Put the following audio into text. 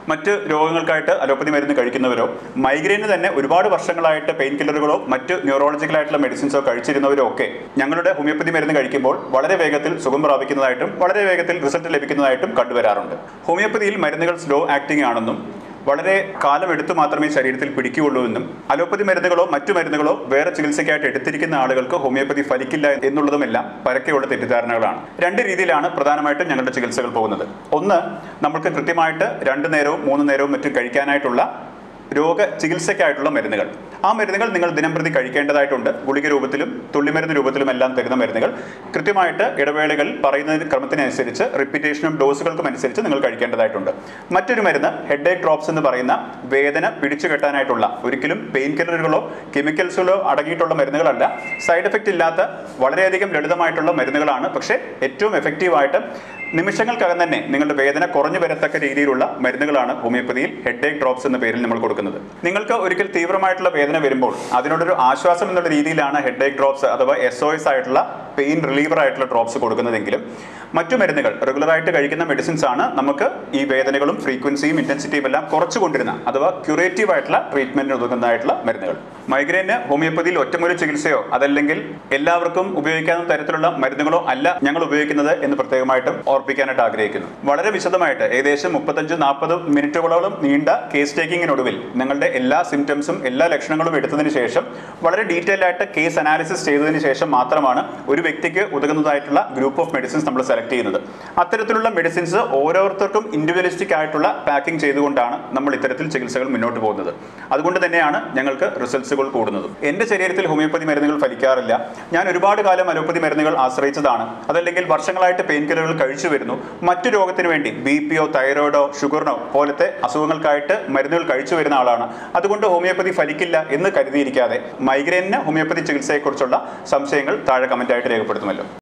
മറ്റ് രോഗങ്ങൾക്കായിട്ട് അലോപ്പതി മരുന്ന് കഴിക്കുന്നവരോ മൈഗ്രെയിന് തന്നെ ഒരുപാട് വർഷങ്ങളായിട്ട് പെയിൻ കില്ലറുകളോ മറ്റ് ന്യൂറോളജിക്കലായിട്ടുള്ള മെഡിസിൻസോ കഴിച്ചിരുന്നവരോ ഒക്കെ ഞങ്ങളുടെ ഹോമിയോപ്പതി മരുന്ന് കഴിക്കുമ്പോൾ വളരെ വേഗത്തിൽ സുഖം പ്രാപിക്കുന്നതായിട്ടും വളരെ വേഗത്തിൽ റിസൾട്ട് ലഭിക്കുന്നതായിട്ടും കണ്ടുവരാറുണ്ട് ഹോമിയോപ്പതിയിൽ മരുന്നുകൾ സ്ലോ ആക്ടിംഗ് ആണെന്നും വളരെ കാലം എടുത്തു മാത്രമേ ശരീരത്തിൽ പിടിക്കുകയുള്ളൂ എന്നും അലോപ്പതി മരുന്നുകളോ മറ്റു മരുന്നുകളോ വേറെ ചികിത്സയ്ക്കായിട്ട് എടുത്തിരിക്കുന്ന ആളുകൾക്ക് ഹോമിയോപ്പതി ഫലിക്കില്ല എന്നുള്ളതുമെല്ലാം പരക്കെയുള്ള തെറ്റിദ്ധാരണകളാണ് രണ്ട് രീതിയിലാണ് പ്രധാനമായിട്ടും ഞങ്ങളുടെ ചികിത്സകൾ പോകുന്നത് ഒന്ന് നമുക്ക് കൃത്യമായിട്ട് രണ്ട് നേരവും മൂന്ന് നേരവും മറ്റും കഴിക്കാനായിട്ടുള്ള രോഗ ചികിത്സയ്ക്കായിട്ടുള്ള മരുന്നുകൾ ആ മരുന്നുകൾ നിങ്ങൾ ദിനംപ്രതി കഴിക്കേണ്ടതായിട്ടുണ്ട് ഗുളിക രൂപത്തിലും തുള്ളിമരുന്ന് രൂപത്തിലും എല്ലാം തരുന്ന മരുന്നുകൾ കൃത്യമായിട്ട് ഇടവേളകൾ പറയുന്ന ക്രമത്തിനനുസരിച്ച് റിപ്പീറ്റേഷനും ഡോസുകൾക്കും അനുസരിച്ച് നിങ്ങൾ കഴിക്കേണ്ടതായിട്ടുണ്ട് മറ്റൊരു മരുന്ന് ഹെഡ് ഏക്ക് ഡ്രോപ്സ് എന്ന് പറയുന്ന വേദന പിടിച്ചു കെട്ടാനായിട്ടുള്ള ഒരിക്കലും പെയിൻ കില്ലറുകളോ കെമിക്കൽസുകളോ അടങ്ങിയിട്ടുള്ള മരുന്നുകളല്ല സൈഡ് എഫക്റ്റ് ഇല്ലാത്ത വളരെയധികം ലളിതമായിട്ടുള്ള മരുന്നുകളാണ് പക്ഷേ ഏറ്റവും എഫക്റ്റീവായിട്ട് നിമിഷങ്ങൾക്കകം തന്നെ നിങ്ങളുടെ വേദന കുറഞ്ഞു വരത്തക്ക രീതിയിലുള്ള മരുന്നുകളാണ് ഹോമിയോപ്പതിയിൽ ഹെഡ് ഏക്ക് ഡ്രോപ്സ് എന്ന പേരിൽ നമ്മൾ കൊടുക്കുന്നത് നിങ്ങൾക്ക് ഒരിക്കൽ തീവ്രമായിട്ടുള്ള വേദന വരുമ്പോൾ അതിനോടൊരു ആശ്വാസം എന്നുള്ള രീതിയിലാണ് ഹെഡ് ഏക്ക് ഡ്രോപ്സ് അഥവാ എസ് ഒ എസ് ആയിട്ടുള്ള പെയിൻ റിലീവർ ആയിട്ടുള്ള ഡ്രോപ്സ് കൊടുക്കുന്നതെങ്കിലും മറ്റു മരുന്നുകൾ റെഗുലറായിട്ട് കഴിക്കുന്ന മെഡിസിൻസ് ആണ് നമുക്ക് ഈ വേദനകളും ഫ്രീക്വൻസിയും ഇന്റൻസിറ്റിയും എല്ലാം കുറച്ചു കൊണ്ടിരുന്ന അഥവാ ക്യൂറേറ്റീവ് ആയിട്ടുള്ള ട്രീറ്റ്മെന്റിന് ഒതുങ്ങുന്നതായിട്ടുള്ള മരുന്നുകൾ മൈഗ്രെയിന് ഹോമിയോപ്പതിയിൽ ഒറ്റമൂലി ചികിത്സയോ അതല്ലെങ്കിൽ എല്ലാവർക്കും ഉപയോഗിക്കാവുന്ന തരത്തിലുള്ള മരുന്നുകളോ അല്ല ഞങ്ങൾ ഉപയോഗിക്കുന്നത് എന്ന് പ്രത്യേകമായിട്ടും ഓർപ്പിക്കാനായിട്ട് ആഗ്രഹിക്കുന്നു വളരെ വിശദമായിട്ട് ഏകദേശം മുപ്പത്തഞ്ച് നാൽപ്പത് മിനിറ്റുകളോളം നീണ്ട കേസ് ടേക്കിങ്ങിനൊടുവിൽ നിങ്ങളുടെ എല്ലാ സിംറ്റംസും എല്ലാ ലക്ഷണങ്ങളും എടുത്തതിന് ശേഷം വളരെ ഡീറ്റെയിൽ ആയിട്ട് കേസ് അനാലിസിസ് ചെയ്തതിന് ശേഷം മാത്രമാണ് ഒരു വ്യക്തിക്ക് ഉതകുന്നതായിട്ടുള്ള ഗ്രൂപ്പ് ഓഫ് മെഡിസിൻസ് നമ്മൾ സെലക്ട് ചെയ്യുന്നത് അത്തരത്തിലുള്ള മെഡിസിൻസ് ഓരോരുത്തർക്കും ഇൻഡിവിജ്വലിസ്റ്റിക് ആയിട്ടുള്ള പാക്കിംഗ് ചെയ്തുകൊണ്ടാണ് നമ്മൾ ഇത്തരത്തിൽ ചികിത്സകൾ മുന്നോട്ട് പോകുന്നത് അതുകൊണ്ട് തന്നെയാണ് ഞങ്ങൾക്ക് റിസൾട്ട്സുകൾ കൂടുന്നത് എൻ്റെ ശരീരത്തിൽ ഹോമിയോപ്പതി മരുന്നുകൾ ഫലിക്കാറില്ല ഞാൻ ഒരുപാട് കാലം അലോപ്പതി മരുന്നുകൾ ആശ്രയിച്ചതാണ് അതല്ലെങ്കിൽ വർഷങ്ങളായിട്ട് പെയിൻ കില്ലറുകൾ കഴിച്ചു വരുന്നു മറ്റു രോഗത്തിന് വേണ്ടി ബി പിയോ തൈറോയിഡോ ഷുഗറിനോ പോലത്തെ അസുഖങ്ങൾക്കായിട്ട് മരുന്നുകൾ കഴിച്ചു വരുന്ന ആളാണ് അതുകൊണ്ട് ഹോമിയോപ്പതി ഫലിക്കില്ല എന്ന് കരുതിയിരിക്കാതെ മൈഗ്രെയിനിന് ഹോമിയോപ്പതി ചികിത്സയെക്കുറിച്ചുള്ള സംശയങ്ങൾ താഴെ കമൻറ്റായിട്ട് രേഖപ്പെടുത്തുമല്ലോ